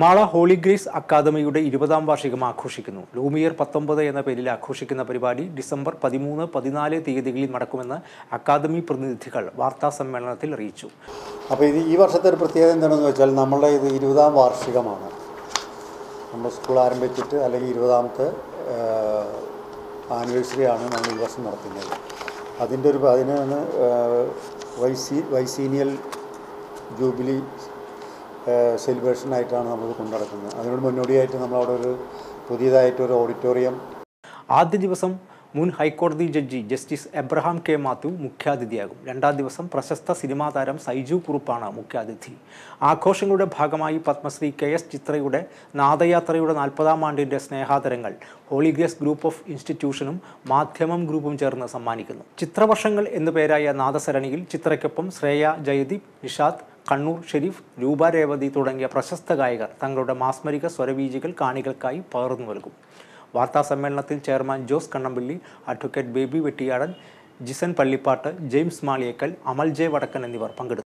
Mala holy grace അക്കാദമിയുടെ ഇരുപതാം വാർഷികം ആഘോഷിക്കുന്നു ലൂമിയർ പത്തൊമ്പത് എന്ന പേരിൽ ആഘോഷിക്കുന്ന പരിപാടി ഡിസംബർ പതിമൂന്ന് പതിനാല് തീയതികളിൽ നടക്കുമെന്ന് അക്കാദമി പ്രതിനിധികൾ വാർത്താ സമ്മേളനത്തിൽ അറിയിച്ചു അപ്പോൾ ഇത് ഈ വർഷത്തെ ഒരു പ്രത്യേകത എന്താണെന്ന് വെച്ചാൽ നമ്മളുടെ ഇത് ഇരുപതാം വാർഷികമാണ് നമ്മൾ സ്കൂൾ ആരംഭിച്ചിട്ട് അല്ലെങ്കിൽ ഇരുപതാമത്തെ ആനിവേഴ്സറി ആണ് നമ്മൾ ഈ വർഷം നടത്തുന്നത് അതിൻ്റെ ഒരു അതിനാണ് വൈസി വൈസീനിയൽ ജൂബിലി സെലിബ്രേഷൻ ആയിട്ടാണ് നമ്മൾ കൊണ്ടു നടക്കുന്നത് അതിനോട് മുന്നോടിയായിട്ട് നമ്മളവിടെ ഒരു പുതിയതായിട്ട് ഒരു ഓഡിറ്റോറിയം ആദ്യ ദിവസം മുൻ ഹൈക്കോടതി judge justice Abraham K Mathew മുഖ്യാതിഥിയാകും രണ്ടാം ദിവസം പ്രശസ്ത സിനിമാ താരം സൈജു കുറുപ്പാണ് മുഖ്യാതിഥി ആഘോഷങ്ങളുടെ ഭാഗമായി പത്മശ്രീ കെ എസ് ചിത്രയുടെ നാദയാത്രയുടെ നാൽപ്പതാം ആണ്ടിൻ്റെ സ്നേഹാദരങ്ങൾ ഹോളിഗ്രേസ് ഗ്രൂപ്പ് ഓഫ് ഇൻസ്റ്റിറ്റ്യൂഷനും മാധ്യമം ഗ്രൂപ്പും ചേർന്ന് സമ്മാനിക്കുന്നു ചിത്രവർഷങ്ങൾ എന്നു പേരായ നാദസരണിയിൽ ചിത്രയ്ക്കൊപ്പം ശ്രേയ ജയദീപ് നിഷാദ് കണ്ണൂർ ഷെരീഫ് രൂപ രേവതി തുടങ്ങിയ പ്രശസ്ത ഗായകർ തങ്ങളുടെ മാസ്മരിക സ്വരവീജികൾ കാണികൾക്കായി പകർന്നു നൽകും വാർത്താ സമ്മേളനത്തിൽ chairman Jose Kannampally advocate Baby Vettiyadan Jisan Pallippattu James Maliyekkal Amal J Vadakkan എന്നിവർ പങ്കെടുത്തു